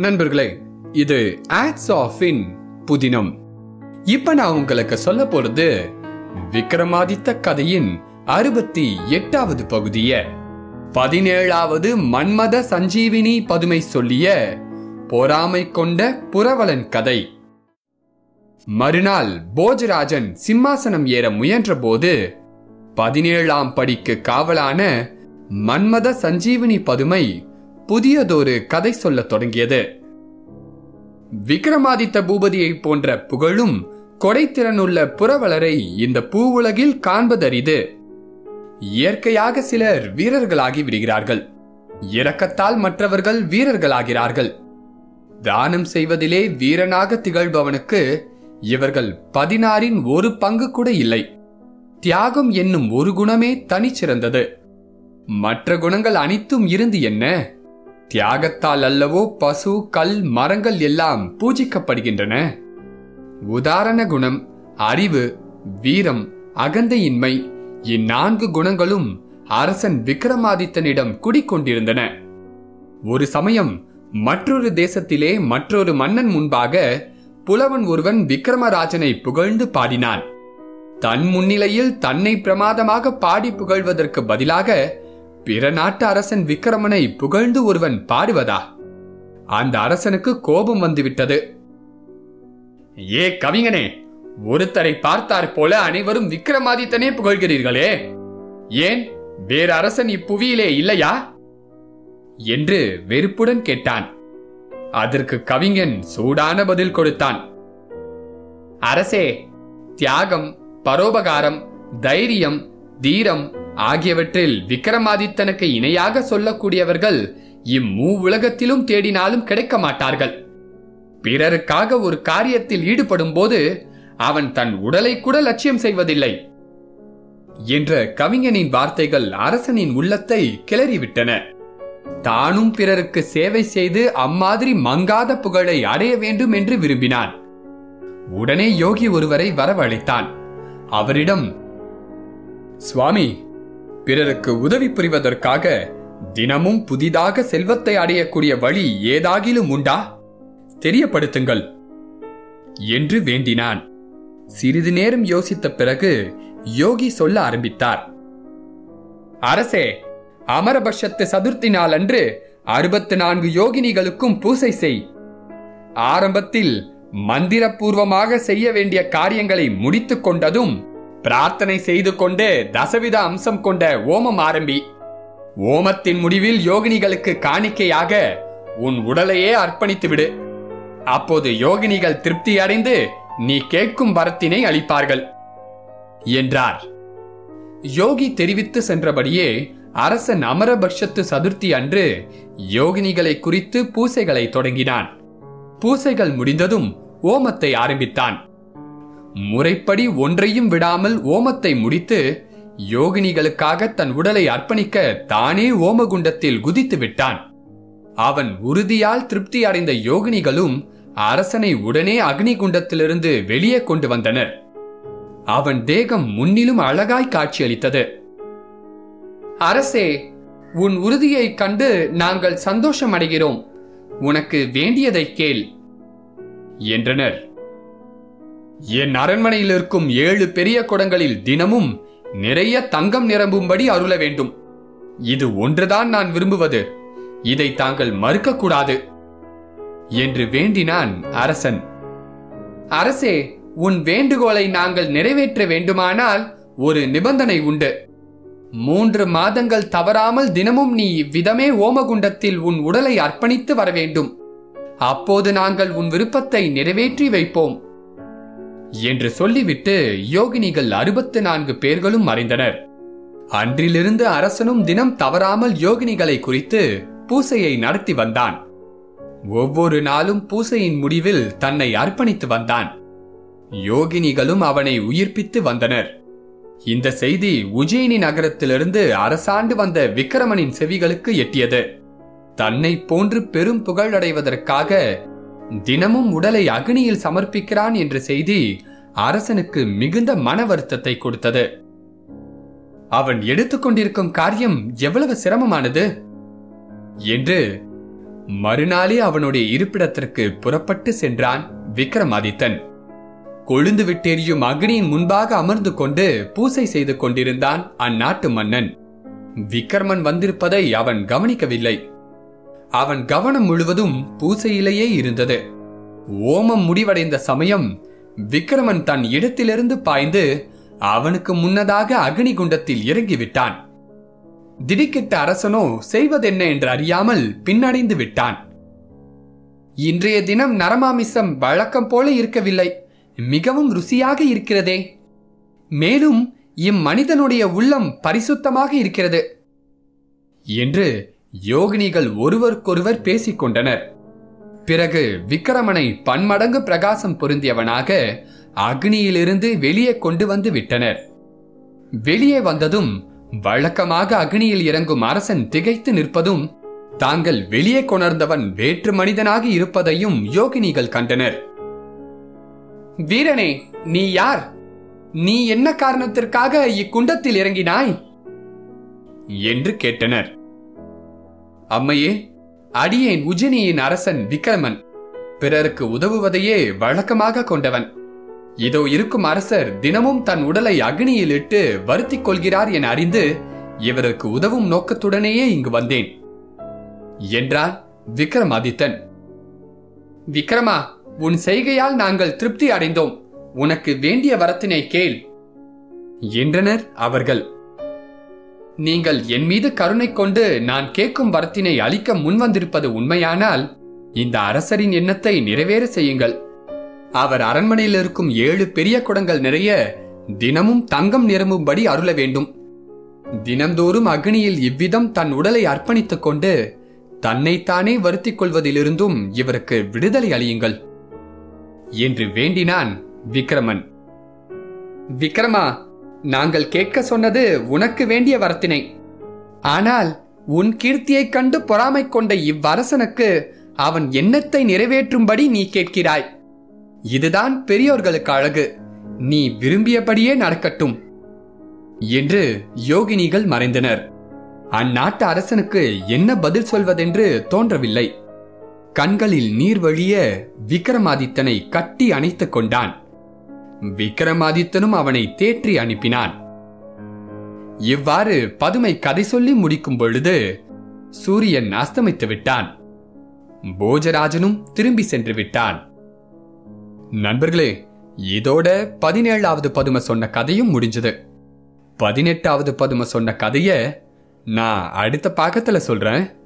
நண்பர்களே இது acts of in புதினம் இப்ப நான் உங்களுக்கு சொல்ல போறது விக்ரமாதித்த கதையின் அறுபத்தி எட்டாவது பகுதிய பதினேழாவது மன்மத சஞ்சீவினி பதுமை சொல்லிய பொறாமை கொண்ட புரவலன் கதை மறுநாள் போஜராஜன் சிம்மாசனம் ஏற முயன்றபோது பதினேழாம் படிக்கு காவலான மன்மத சஞ்சீவினி பதுமை புதியதொரு கதை சொல்லத் தொடங்கியது விக்ரமாதித்த பூபதியை போன்ற புகழும் கொடைத்திறனுள்ள புறவலரை இந்த பூவுலகில் காண்பதரிது இயற்கையாக சிலர் வீரர்களாகி விடுகிறார்கள் இரக்கத்தால் மற்றவர்கள் வீரர்களாகிறார்கள் தானம் செய்வதிலே வீரனாக திகழ்பவனுக்கு இவர்கள் பதினாறின் ஒரு பங்கு கூட இல்லை தியாகம் என்னும் ஒரு குணமே தனிச்சிறந்தது மற்ற குணங்கள் அனைத்தும் இருந்து என்ன தியாகத்தால் அல்லவோ பசு கல் மரங்கள் எல்லாம் பூஜிக்கப்படுகின்றன உதாரண குணம் அறிவு வீரம் அகந்தையின்மை இந்நான்கு குணங்களும் அரசன் விக்ரமாதித்தனிடம் குடிக்கொண்டிருந்தன ஒரு சமயம் மற்றொரு தேசத்திலே மற்றொரு மன்னன் முன்பாக புலவன் ஒருவன் விக்ரமராஜனை புகழ்ந்து பாடினான் தன் முன்னிலையில் தன்னை பிரமாதமாக பாடி புகழ்வதற்கு பதிலாக பிற நாட்டு அரசன் விக்ரமனை புகழ்ந்து ஒருவன் பாடுவதா அந்த அரசனுக்கு கோபம் வந்துவிட்டது ஏ கவிஞனே ஒருத்தரை பார்த்தார் போல அனைவரும் விக்ரமாதித்தனே புகழ்கிறீர்களே ஏன் வேறு அரசன் இப்புவியிலே இல்லையா என்று வெறுப்புடன் கேட்டான் அதற்கு கவிஞன் சூடான பதில் கொடுத்தான் அரசே தியாகம் பரோபகாரம் தைரியம் தீரம் ஆகியவற்றில் விக்ரமாதித்தனுக்கு இணையாக சொல்லக்கூடியவர்கள் இம்மூ உலகத்திலும் தேடினாலும் கிடைக்க மாட்டார்கள் பிறருக்காக ஒரு காரியத்தில் ஈடுபடும் போது அவன் தன் உடலை கூட லட்சியம் செய்வதில்லை என்ற கவிஞனின் வார்த்தைகள் அரசனின் உள்ளத்தை கிளறிவிட்டன தானும் பிறருக்கு சேவை செய்து அம்மாதிரி மங்காத புகழை அடைய வேண்டும் என்று விரும்பினான் உடனே யோகி ஒருவரை வரவழைத்தான் அவரிடம் சுவாமி பிறருக்கு உதவி புரிவதற்காக தினமும் புதிதாக செல்வத்தை அடையக்கூடிய வழி ஏதாகிலும் உண்டா தெரியப்படுத்துங்கள் என்று வேண்டினான் சிறிது நேரம் யோசித்த பிறகு யோகி சொல்ல ஆரம்பித்தார் அரசே அமரபட்சத்து சதுர்த்தி நாள் அன்று அறுபத்து நான்கு யோகினிகளுக்கும் பூசை செய் ஆரம்பத்தில் மந்திரபூர்வமாக செய்ய வேண்டிய காரியங்களை முடித்துக் கொண்டதும் பிரார்த்தனை செய்து கொண்டு தசவித அம்சம் கொண்ட ஓமம் ஆரம்பி ஓமத்தின் முடிவில் யோகினிகளுக்கு காணிக்கையாக உன் உடலையே அர்ப்பணித்து விடு அப்போது யோகினிகள் திருப்தி அடைந்து நீ கேட்கும் வரத்தினை அளிப்பார்கள் என்றார் யோகி தெரிவித்து சென்றபடியே அரசன் அமரபட்சத்து சதுர்த்தி அன்று யோகினிகளை குறித்து பூசைகளை தொடங்கினான் பூசைகள் முடிந்ததும் ஓமத்தை ஆரம்பித்தான் முறைப்படி ஒன்றையும் விடாமல் ஓமத்தை முடித்து யோகினிகளுக்காக தன் உடலை அர்ப்பணிக்க தானே ஓமகுண்டத்தில் குதித்து விட்டான் அவன் உறுதியால் திருப்தி அடைந்த யோகினிகளும் அரசனை உடனே அக்னிகுண்டத்திலிருந்து வெளியே கொண்டு வந்தனர் அவன் தேகம் முன்னிலும் அழகாய் காட்சியளித்தது அரசே உன் உறுதியைக் கண்டு நாங்கள் சந்தோஷம் அடைகிறோம் உனக்கு வேண்டியதை கேள் என்றனர் என் அரண்மனையில் இருக்கும் ஏழு பெரிய குடங்களில் தினமும் நிறைய தங்கம் நிரம்பும்படி அருள வேண்டும் இது ஒன்றுதான் நான் விரும்புவது இதை தாங்கள் மறுக்கக்கூடாது என்று வேண்டினான் அரசன் அரசே உன் வேண்டுகோளை நாங்கள் நிறைவேற்ற வேண்டுமானால் ஒரு நிபந்தனை உண்டு மூன்று மாதங்கள் தவறாமல் தினமும் நீ இவ்விதமே ஓமகுண்டத்தில் உன் உடலை அர்ப்பணித்து வர வேண்டும் அப்போது நாங்கள் உன் விருப்பத்தை நிறைவேற்றி வைப்போம் என்று சொல்லிவிட்டு யோகினிகள் அறுபத்து நான்கு பேர்களும் மறைந்தனர் அன்றிலிருந்து அரசனும் தினம் தவறாமல் யோகினிகளை குறித்து பூசையை நடத்தி வந்தான் ஒவ்வொரு நாளும் பூசையின் முடிவில் தன்னை அர்ப்பணித்து வந்தான் யோகினிகளும் அவனை உயிர்ப்பித்து வந்தனர் இந்த செய்தி உஜ்ஜயினி நகரத்திலிருந்து அரசாண்டு வந்த விக்கிரமனின் செவிகளுக்கு எட்டியது தன்னை போன்று பெரும் புகழடைவதற்காக தினமும் உடலை அக்னியில் சமர்ப்பிக்கிறான் என்ற செய்தி அரசனுக்கு மிகுந்த மன வருத்தத்தை கொடுத்தது அவன் எடுத்துக்கொண்டிருக்கும் காரியம் எவ்வளவு சிரமமானது என்று மறுநாளே அவனுடைய இருப்பிடத்திற்கு புறப்பட்டு சென்றான் விக்ரமாதித்தன் கொழுந்து விட்டெறியும் அக்னியின் முன்பாக அமர்ந்து கொண்டு பூசை செய்து கொண்டிருந்தான் அந்நாட்டு மன்னன் விக்ரமன் வந்திருப்பதை அவன் கவனிக்கவில்லை அவன் கவனம் முழுவதும் பூசையிலேயே இருந்தது ஓமம் முடிவடைந்த சமயம் விக்ரமன் தன் இடத்திலிருந்து பாய்ந்து அவனுக்கு முன்னதாக அக்னி குண்டத்தில் இறங்கிவிட்டான் திடுக்கிட்ட அரசனோ செய்வதென்ன என்று அறியாமல் பின்னடைந்து விட்டான் இன்றைய தினம் நரமாமிசம் வழக்கம் போல இருக்கவில்லை மிகவும் ருசியாக இருக்கிறதே மேலும் இம்மனிதனுடைய உள்ளம் பரிசுத்தமாக இருக்கிறது என்று யோகினிகள் ஒருவருக்கொருவர் பேசிக் கொண்டனர் பிறகு விக்கிரமனை பன்மடங்கு பிரகாசம் பொருந்தியவனாக அக்னியிலிருந்து வெளியே கொண்டு வந்து விட்டனர் வெளியே வந்ததும் வழக்கமாக அக்னியில் இறங்கும் அரசன் திகைத்து நிற்பதும் தாங்கள் வெளியே கொணர்ந்தவன் வேற்று மனிதனாக இருப்பதையும் யோகினிகள் கண்டனர் வீரனே நீ யார் நீ என்ன காரணத்திற்காக இக்குண்டத்தில் இறங்கினாய் என்று கேட்டனர் அம்மையே அடியேன் உஜினியின் அரசன் விக்ரமன் பிறருக்கு உதவுவதையே வழக்கமாக கொண்டவன் இதோ இருக்கும் அரசர் தினமும் தன் உடலை அக்னியில் இட்டு வருத்திக் கொள்கிறார் என அறிந்து இவருக்கு உதவும் நோக்கத்துடனேயே இங்கு வந்தேன் என்றான் விக்ரமாதித்தன் விக்ரமா உன் செய்கையால் நாங்கள் திருப்தி அடைந்தோம் உனக்கு வேண்டிய வரத்தினை கேள் என்றனர் அவர்கள் நீங்கள் என் மீது கருணை கொண்டு நான் கேட்கும் வரத்தினை அளிக்க முன்வந்திருப்பது உண்மையானால் இந்த அரசரின் எண்ணத்தை நிறைவேற செய்யுங்கள் அவர் அரண்மனையில் இருக்கும் ஏழு பெரிய குடங்கள் நிறைய தினமும் தங்கம் நிரம்பும்படி அருள வேண்டும் தினந்தோறும் அக்னியில் இவ்விதம் தன் உடலை அர்ப்பணித்துக் கொண்டு தன்னைத்தானே வருத்திக் கொள்வதிலிருந்தும் இவருக்கு விடுதலை அளியுங்கள் என்று வேண்டினான் விக்ரமன் விக்ரமா நாங்கள் கேட்க சொன்னது உனக்கு வேண்டிய வரத்தினை ஆனால் உன் கீர்த்தியைக் கண்டு பொறாமை கொண்ட இவ்வரசனுக்கு அவன் எண்ணத்தை நிறைவேற்றும்படி நீ கேட்கிறாய் இதுதான் பெரியோர்களுக்கு அழகு நீ விரும்பியபடியே நடக்கட்டும் என்று யோகினிகள் மறைந்தனர் அந்நாட்டு அரசனுக்கு என்ன பதில் சொல்வதென்று தோன்றவில்லை கண்களில் நீர் வழிய விக்ரமாதித்தனை கட்டி அணைத்துக் கொண்டான் விக்ரமாதித்தனும் அவனை தேற்றி அனுப்பினான் இவ்வாறு பதுமை கதை சொல்லி முடிக்கும் பொழுது சூரியன் அஸ்தமித்து விட்டான் போஜராஜனும் திரும்பி சென்று விட்டான் நண்பர்களே இதோட பதினேழாவது பதுமை சொன்ன கதையும் முடிஞ்சது பதினெட்டாவது பதுமை சொன்ன கதைய நான் அடுத்த பாகத்துல சொல்றேன்